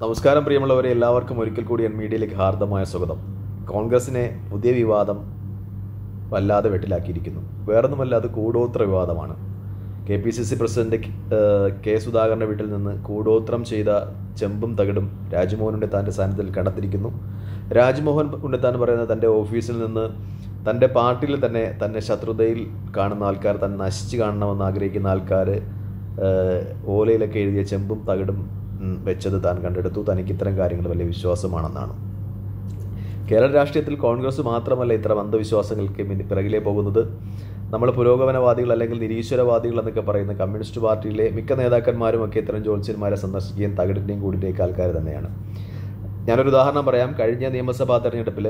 നമസ്കാരം പ്രിയമുള്ളവരെ എല്ലാവർക്കും ഒരിക്കൽ കൂടി എൻ മീഡിയയിലേക്ക് ഹാർദമായ സ്വാഗതം കോൺഗ്രസിനെ പുതിയ വിവാദം വല്ലാതെ വെട്ടിലാക്കിയിരിക്കുന്നു വേറൊന്നുമല്ല അത് കൂടോത്ര വിവാദമാണ് K P C C president ഏഹ്, കെ സുധാകരൻ്റെ വീട്ടിൽ നിന്ന് കൂടോത്രം ചെയ്ത ചെമ്പും തകിടും രാജ്മോഹൻ ഉണ്ണിത്താൻ്റെ സാന്നിധ്യത്തിൽ കണ്ടെത്തിയിരിക്കുന്നു രാജ്മോഹൻ ഉണ്ണിത്താൻ പറയുന്നത് തൻ്റെ ഓഫീസിൽ നിന്ന് തൻ്റെ പാർട്ടിയിൽ തന്നെ തന്നെ ശത്രുതയിൽ കാണുന്ന ആൾക്കാർ തന്നെ നശിച്ച് കാണണമെന്ന് ആഗ്രഹിക്കുന്ന ആൾക്കാർ ഓലയിലൊക്കെ എഴുതിയ ചെമ്പും തകിടും ഉം, വെച്ചത് താൻ കണ്ടെടുത്തു തനിക്ക് ഇത്തരം കാര്യങ്ങൾ വലിയ വിശ്വാസമാണെന്നാണ് കേരള രാഷ്ട്രീയത്തിൽ കോൺഗ്രസ് മാത്രമല്ല ഇത്തരം അന്ധവിശ്വാസങ്ങൾക്ക് പിന്നി- പിറകിലേ പോകുന്നത് നമ്മൾ പുരോഗമനവാദികൾ അല്ലെങ്കിൽ നിരീശ്വരവാദികൾ എന്നൊക്കെ പറയുന്ന കമ്മ്യൂണിസ്റ്റ് പാർട്ടിയിലെ മിക്ക നേതാക്കന്മാരും ഒക്കെ ഇത്തരം ജ്യോത്സ്യന്മാരെ സന്ദർശിക്കുകയും തകിടിൻ്റെയും കൂടിൻ്റെയൊക്കെ ആൾക്കാർ തന്നെയാണ് ഞാനൊരു ഉദാഹരണം പറയാം കഴിഞ്ഞ നിയമസഭാ തെരഞ്ഞെടുപ്പിൽ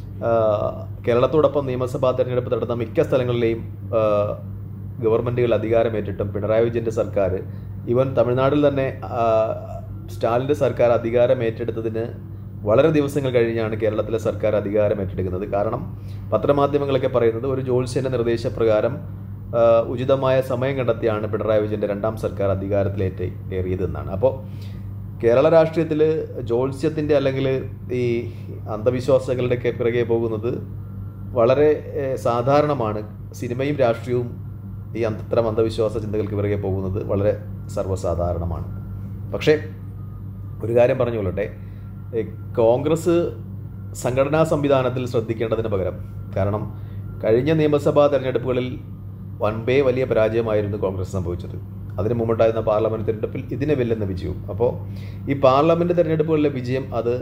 കേരളത്തോടൊപ്പം നിയമസഭാ തെരഞ്ഞെടുപ്പ് നടന്ന മിക്ക സ്ഥലങ്ങളിലെയും ആ, ഗവൺമെൻറ്റുകൾ അധികാരമേറ്റിട്ടും പിണറായി വിജയൻ്റെ സർക്കാർ ഈവൻ തമിഴ്നാട്ടിൽ തന്നെ ആ, സ്റ്റാലിൻ്റെ സർക്കാർ അധികാരം ഏറ്റെടുത്തതിന് വളരെ ദിവസങ്ങൾ കഴിഞ്ഞാണ് കേരളത്തിലെ സർക്കാർ അധികാരം ഏറ്റെടുക്കുന്നത് കാരണം പത്രമാധ്യമങ്ങളൊക്കെ പറയുന്നത് ഒരു ജ്യോത്സ്യൻ്റെ നിർദ്ദേശപ്രകാരം ആ, ഉചിതമായ സമയം കണ്ടെത്തിയാണ് പിണറായി വിജയൻ്റെ രണ്ടാം സർക്കാർ അധികാരത്തിലേറ്റ് ഏറിയതെന്നാണ് അപ്പോൾ കേരള രാഷ്ട്രീയത്തിൽ ജ്യോത്സ്യത്തിൻ്റെ അല്ലെങ്കിൽ ഈ അന്ധവിശ്വാസങ്ങളുടെയൊക്കെ പിറകെ പോകുന്നത് വളരെ ഏഹ്, സാധാരണമാണ് സിനിമയും രാഷ്ട്രീയവും ഈ അന്ത- ഇത്തരം അന്ധവിശ്വാസ ചിന്തകൾക്ക് പിറകെ പോകുന്നത് വളരെ സർവ്വസാധാരണമാണ് പക്ഷേ ഒരു കാര്യം പറഞ്ഞുകൊള്ളട്ടെ ഏഹ്, കോൺഗ്രസ് സംഘടനാ സംവിധാനത്തിൽ ശ്രദ്ധിക്കേണ്ടതിന് പകരം കാരണം കഴിഞ്ഞ നിയമസഭാ തെരഞ്ഞെടുപ്പുകളിൽ വൺ ബേ വലിയ പരാജയമായിരുന്നു കോൺഗ്രസ് സംഭവിച്ചത് അതിന് മുമ്പുണ്ടായിരുന്ന പാർലമെൻറ്റ് തെരഞ്ഞെടുപ്പിൽ ഇതിനെ വെല്ലുന്ന വിജയവും അപ്പോൾ ഈ പാർലമെൻറ്റ് തെരഞ്ഞെടുപ്പുകളിലെ വിജയം അത്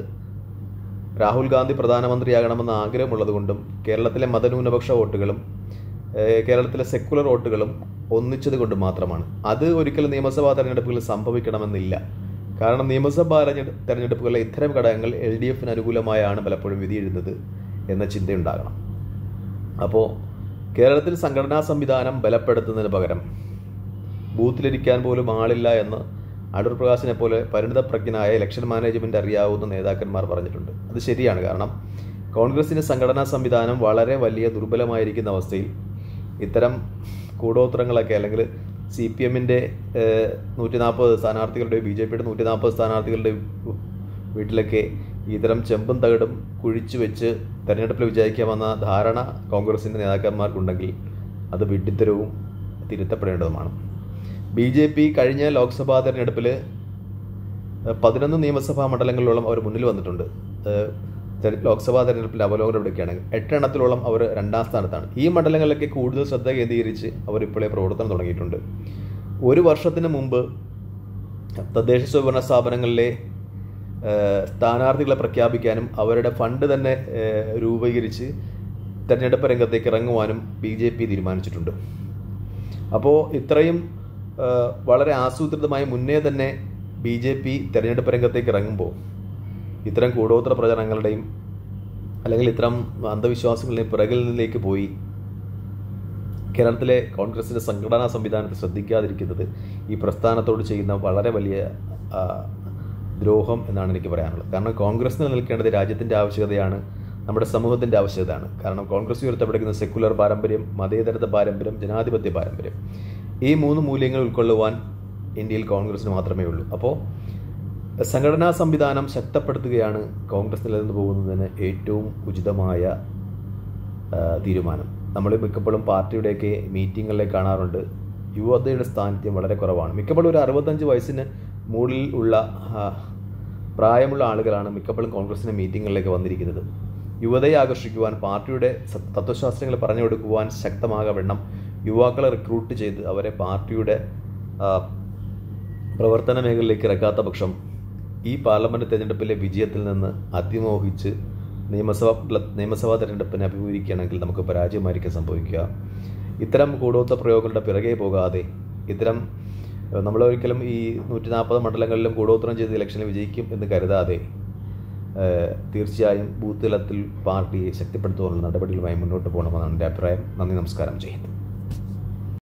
രാഹുൽ ഗാന്ധി പ്രധാനമന്ത്രിയാകണമെന്ന ആഗ്രഹമുള്ളതുകൊണ്ടും കേരളത്തിലെ മതന്യൂനപക്ഷ വോട്ടുകളും ഏഹ്, കേരളത്തിലെ സെക്കുലർ വോട്ടുകളും ഒന്നിച്ചത് കൊണ്ട് മാത്രമാണ് അത് ഒരിക്കലും നിയമസഭാ തെരഞ്ഞെടുപ്പുകളിൽ സംഭവിക്കണമെന്നില്ല കാരണം നിയമസഭാ തെരഞ്ഞെടു- തെരഞ്ഞെടുപ്പുകളിലെ ഇത്തരം ഘടകങ്ങൾ എൽ ഡി എഫിന് അനുകൂലമായാണ് പലപ്പോഴും വിധി എഴുതുന്നത് എന്ന ചിന്തയുണ്ടാകണം അപ്പോൾ കേരളത്തിൽ സംഘടനാ സംവിധാനം ബലപ്പെടുത്തുന്നതിന് പകരം ബൂത്തിലിരിക്കാൻ പോലും ആളില്ല എന്ന് അടൂർ പ്രകാശിനെ പോലെ പരിണിതപ്രജ്ഞനായ ഇലക്ഷൻ മാനേജ്മെൻറ്റ് അറിയാവുന്ന നേതാക്കന്മാർ പറഞ്ഞിട്ടുണ്ട് അത് ശരിയാണ് കാരണം കോൺഗ്രസിൻ്റെ സംഘടനാ സംവിധാനം വളരെ വലിയ ദുർബലമായിരിക്കുന്ന അവസ്ഥയിൽ ഇത്തരം കൂടോത്രങ്ങളൊക്കെ അല്ലെങ്കിൽ സി പി എമ്മിൻ്റെ നൂറ്റി നാൽപ്പത് സ്ഥാനാർത്ഥികളുടെ ബി ജെ പിയുടെ നൂറ്റി നാൽപ്പത് സ്ഥാനാർത്ഥികളുടെ വീട്ടിലൊക്കെ ഇത്തരം ചെമ്പും തകിടും കുഴിച്ചു വെച്ച് തെരഞ്ഞെടുപ്പിൽ വിജയിക്കാമെന്ന ധാരണ കോൺഗ്രസിൻ്റെ നേതാക്കന്മാർക്കുണ്ടെങ്കിൽ അത് വിഡ്ഢിത്തരവും തിരുത്തപ്പെടേണ്ടതുമാണ് ബി ജെ പി കഴിഞ്ഞ ലോക്സഭാ തെരഞ്ഞെടുപ്പിൽ പതിനൊന്ന് നിയമസഭാ മണ്ഡലങ്ങളിലോളം അവർ മുന്നിൽ വന്നിട്ടുണ്ട് ഏഹ് തെര- ലോക്സഭാ തെരഞ്ഞെടുപ്പിൽ അവലോകനം എടുക്കുകയാണ് എട്ടെണ്ണത്തിലോളം അവർ രണ്ടാം സ്ഥാനത്താണ് ഈ മണ്ഡലങ്ങളിലൊക്കെ കൂടുതൽ ശ്രദ്ധ കേന്ദ്രീകരിച്ച് അവർ ഇപ്പോഴേ പ്രവർത്തനം തുടങ്ങിയിട്ടുണ്ട് ഒരു വർഷത്തിന് മുമ്പ് തദ്ദേശ സ്വയംഭരണ സ്ഥാപനങ്ങളിലെ ഏഹ്, സ്ഥാനാർത്ഥികളെ പ്രഖ്യാപിക്കാനും അവരുടെ ഫണ്ട് തന്നെ ഏഹ്, രൂപീകരിച്ച് തെരഞ്ഞെടുപ്പ് രംഗത്തേക്ക് ഇറങ്ങുവാനും ബി ജെ പി തീരുമാനിച്ചിട്ടുണ്ട് അപ്പോൾ ഇത്രയും ഏഹ്, വളരെ ആസൂത്രിതമായി മുന്നേ തന്നെ ബി ജെ പി തെരഞ്ഞെടുപ്പ് രംഗത്തേക്ക് ഇറങ്ങുമ്പോൾ ഇത്തരം കൂടോത്ര പ്രചരണങ്ങളുടെയും അല്ലെങ്കിൽ ഇത്തരം അന്ധവിശ്വാസങ്ങളുടെയും പിറകിൽ നിന്നിലേക്ക് പോയി കേരളത്തിലെ കോൺഗ്രസിൻ്റെ സംഘടനാ സംവിധാനത്തെ ശ്രദ്ധിക്കാതിരിക്കുന്നത് ഈ പ്രസ്ഥാനത്തോട് ചെയ്യുന്ന വളരെ വലിയ ആ, ദ്രോഹം എന്നാണ് എനിക്ക് പറയാനുള്ളത് കാരണം കോൺഗ്രസ് നിലനിൽക്കേണ്ടത് രാജ്യത്തിൻ്റെ ആവശ്യകതയാണ് നമ്മുടെ സമൂഹത്തിൻ്റെ ആവശ്യകതയാണ് കാരണം കോൺഗ്രസ് ഉയർത്തപ്പെടുന്ന സെക്കുലർ പാരമ്പര്യം മതേതരത പാരമ്പര്യം ജനാധിപത്യ പാരമ്പര്യം ഈ മൂന്ന് മൂല്യങ്ങൾ ഉൾക്കൊള്ളുവാൻ ഇന്ത്യയിൽ കോൺഗ്രസിന് മാത്രമേ ഉള്ളൂ അപ്പോൾ സംഘടനാ സംവിധാനം ശക്തപ്പെടുത്തുകയാണ് കോൺഗ്രസ് നിലനിന്ന് പോകുന്നതിന് ഏറ്റവും ഉചിതമായ ആ, തീരുമാനം നമ്മൾ മിക്കപ്പോഴും പാർട്ടിയുടെയൊക്കെ മീറ്റിങ്ങുകളിലേക്ക് കാണാറുണ്ട് യുവതയുടെ സ്ഥാനിധ്യം വളരെ കുറവാണ് മിക്കപ്പോഴും ഒരു അറുപത്തഞ്ച് വയസ്സിന് മുകളിൽ ഉള്ള ആ, പ്രായമുള്ള ആളുകളാണ് മിക്കപ്പോഴും കോൺഗ്രസിൻ്റെ മീറ്റിങ്ങുകളിലേക്ക് വന്നിരിക്കുന്നത് യുവതയെ ആകർഷിക്കുവാൻ പാർട്ടിയുടെ സ- തത്വശാസ്ത്രങ്ങൾ പറഞ്ഞു കൊടുക്കുവാൻ ശക്തമാകവണ്ണം യുവാക്കളെ റിക്രൂട്ട് ചെയ്ത് അവരെ പാർട്ടിയുടെ ആ, പ്രവർത്തന മേഖലയിലേക്ക് ഇറക്കാത്ത പക്ഷം ഈ പാർലമെൻറ്റ് തെരഞ്ഞെടുപ്പിലെ വിജയത്തിൽ നിന്ന് അതിമോഹിച്ച് നിയമസഭ നിയമസഭാ തെരഞ്ഞെടുപ്പിനെ അഭിമുഖീകരിക്കുകയാണെങ്കിൽ നമുക്ക് പരാജയമായിരിക്കും സംഭവിക്കുക ഇത്തരം കൂടോത്ത പ്രയോഗങ്ങളുടെ പിറകെ പോകാതെ ഇത്തരം ഏഹ്, നമ്മളൊരിക്കലും ഈ നൂറ്റി നാൽപ്പത് മണ്ഡലങ്ങളിലും കൂടോത്രം ചെയ്ത് ഇലക്ഷനിൽ വിജയിക്കും എന്ന് കരുതാതെ ഏഹ്, തീർച്ചയായും ബൂത്ത് തലത്തിൽ പാർട്ടിയെ ശക്തിപ്പെടുത്തുവാനുള്ള നടപടികളുമായി മുന്നോട്ട് പോകണമെന്നാണ് എൻ്റെ അഭിപ്രായം നന്ദി നമസ്കാരം ചെയ്യുന്നത്